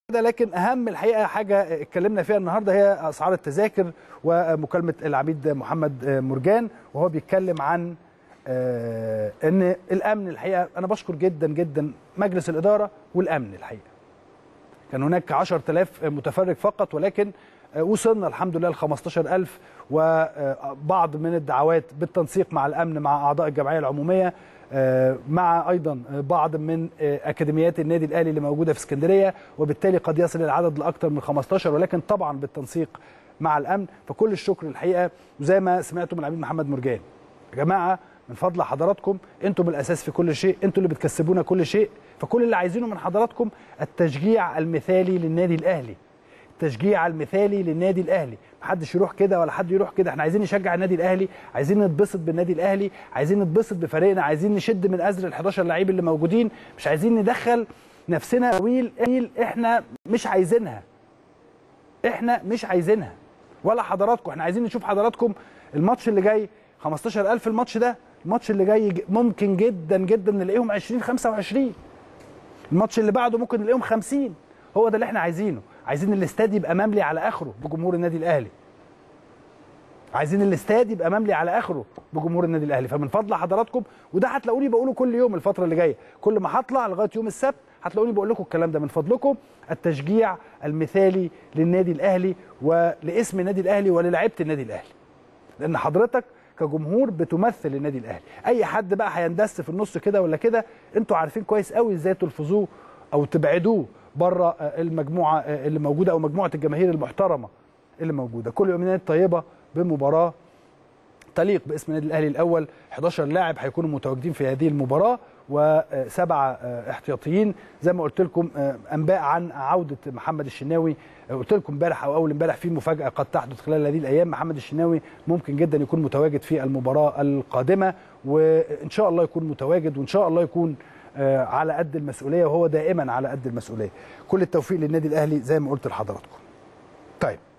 كده لكن اهم الحقيقه حاجه اتكلمنا فيها النهارده هي اسعار التذاكر ومكالمه العميد محمد مرجان وهو بيتكلم عن آه، ان الامن الحقيقه انا بشكر جدا جدا مجلس الاداره والامن الحقيقه كان هناك 10000 متفرج فقط ولكن آه، وصلنا الحمد لله ل 15000 وبعض من الدعوات بالتنسيق مع الامن مع اعضاء الجمعيه العموميه آه، مع ايضا بعض من آه، اكاديميات النادي الاهلي اللي موجوده في اسكندريه وبالتالي قد يصل العدد لاكثر من 15 ولكن طبعا بالتنسيق مع الامن فكل الشكر الحقيقه وزي ما سمعتم من العميد محمد مرجان يا جماعه من فضل حضراتكم انتم الاساس في كل شيء انتم اللي بتكسبونا كل شيء فكل اللي عايزينه من حضراتكم التشجيع المثالي للنادي الاهلي التشجيع المثالي للنادي الاهلي محدش يروح كده ولا حد يروح كده احنا عايزين نشجع النادي الاهلي عايزين نتبسط بالنادي الاهلي عايزين نتبسط بفريقنا عايزين نشد من ازر ال 11 لعيب اللي موجودين مش عايزين ندخل نفسنا ويل ويل احنا مش عايزينها احنا مش عايزينها ولا حضراتكم احنا عايزين نشوف حضراتكم الماتش اللي جاي 15000 الماتش ده الماتش اللي جاي ج- ممكن جدا جدا نلاقيهم 20 25 الماتش اللي بعده ممكن نلاقيهم 50 هو ده اللي احنا عايزينه عايزين الاستاد يبقى مملي على اخره بجمهور النادي الاهلي عايزين الاستاد يبقى مملي على اخره بجمهور النادي الاهلي فمن فضل حضراتكم وده هتلاقوني بقوله كل يوم الفتره اللي جايه كل ما هطلع لغايه يوم السبت هتلاقوني بقول لكم الكلام ده من فضلكم التشجيع المثالي للنادي الاهلي ولاسم النادي الاهلي وللاعيبه النادي الاهلي لان حضرتك كجمهور بتمثل النادي الاهلي اي حد بقى هيندس في النص كده ولا كده انتوا عارفين كويس قوي ازاي تلفظوه او تبعدوه بره المجموعه آه، اللي موجوده او مجموعه الجماهير المحترمه اللي موجوده كل يومين طيبه بمباراه تليق باسم النادي الاهلي الاول 11 لاعب هيكونوا متواجدين في هذه المباراه وسبعه آه، احتياطيين زي ما قلت لكم آه، انباء عن عوده محمد الشناوي آه، قلت لكم امبارح او اول امبارح في مفاجاه قد تحدث خلال هذه الايام محمد الشناوي ممكن جدا يكون متواجد في المباراه القادمه وان شاء الله يكون متواجد وان شاء الله يكون آه، على قد المسؤوليه وهو دائما على قد المسؤوليه كل التوفيق للنادي الاهلي زي ما قلت لحضراتكم طيب